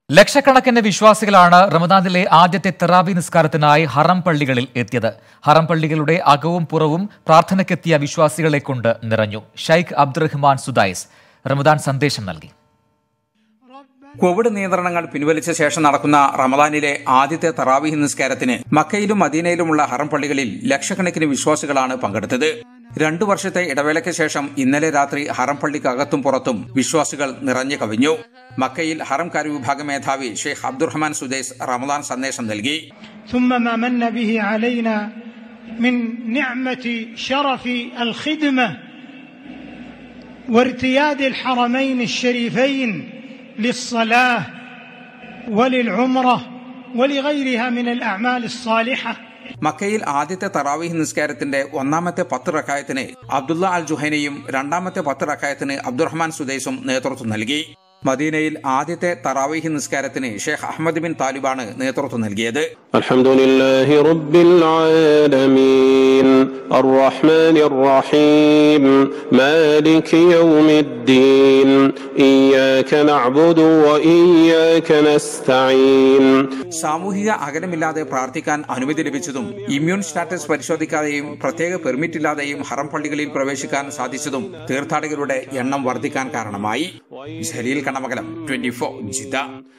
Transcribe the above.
ലക്ഷക്കണക്കിന് വിശ്വാസികളാണ് റമദാനിലെ ആദ്യത്തെ തെറാവി നിസ്കാരത്തിനായി ഹറം പള്ളികളിൽ എത്തിയത് ഹറം പള്ളികളുടെ അകവും പുറവും പ്രാർത്ഥനയ്ക്കെത്തിയ വിശ്വാസികളെ കൊണ്ട് നിറഞ്ഞു ഷൈഖ് അബ്ദുറഹ്മാൻ സുദൈസ് റമദാൻ സന്ദേശം നൽകി കോവിഡ് നിയന്ത്രണങ്ങൾ പിൻവലിച്ച ശേഷം നടക്കുന്ന റമദാനിലെ ആദ്യത്തെ തറാവീഹ് നിസ്കാരത്തിന് മക്കയിലും മദീനയിലുമുള്ള ഹറം പള്ളികളിൽ ലക്ഷക്കണക്കിന് വിശ്വാസികളാണ് പങ്കെടുത്തത് രണ്ടു വർഷത്തെ ഇടവേളയ്ക്ക് ശേഷം ഇന്നലെ രാത്രി ഹറം പള്ളിക്കകത്തും പുറത്തും വിശ്വാസികൾ നിറഞ്ഞു കവിഞ്ഞു മക്കയിൽ ഹറം കാര്യവിഭാഗ മേധാവി ഷെയ്ഖ് അബ്ദുറഹ്മാൻ സുദൈസ് റമദാൻ സന്ദേശം നൽകി ثم ما من به علينا من نعمه شرف الخدمه وارتياد الحرمين الشريفين للصلاه وللعمره ولغيرها من الاعمال الصالحه മക്കയിൽ ആദ്യത്തെ തറാവീഹ് നിസ്കാരത്തിന്റെ ഒന്നാമത്തെ പത്ത് റക്കായത്തിന് അബ്ദുള്ള അൽ ജുഹൈനയും രണ്ടാമത്തെ പത്ത് റക്കായത്തിന് അബ്ദുറഹ്മാൻ സുദൈസും നേതൃത്വം നൽകി മദീനയിൽ ആദ്യത്തെ തറാവീഹ് നിസ്കാരത്തിന് ഷെയ്ഖ് അഹമ്മദ് ബിൻ താലിബാണ് നേതൃത്വം നൽകിയത് الحمد لله رب العالمين الرحمن الرحيم مالك يوم الدين إياك نعبد وإياك نستعين സാമൂഹിക അകലമില്ലാതെ പ്രാർത്ഥിക്കാൻ അനുമതി ലഭിച്ചതും ഇമ്മ്യൂൺ സ്റ്റാറ്റസ് പരിശോധിക്കാതെയും പ്രത്യേക പെർമിറ്റ് ഇല്ലാതെയും ഹറം പള്ളികളിൽ പ്രവേശിക്കാൻ സാധിച്ചതും തീർത്ഥാടകരുടെ എണ്ണം വർദ്ധിക്കാൻ കാരണമായി Jaleel Kanamakalam twenty four Jeddah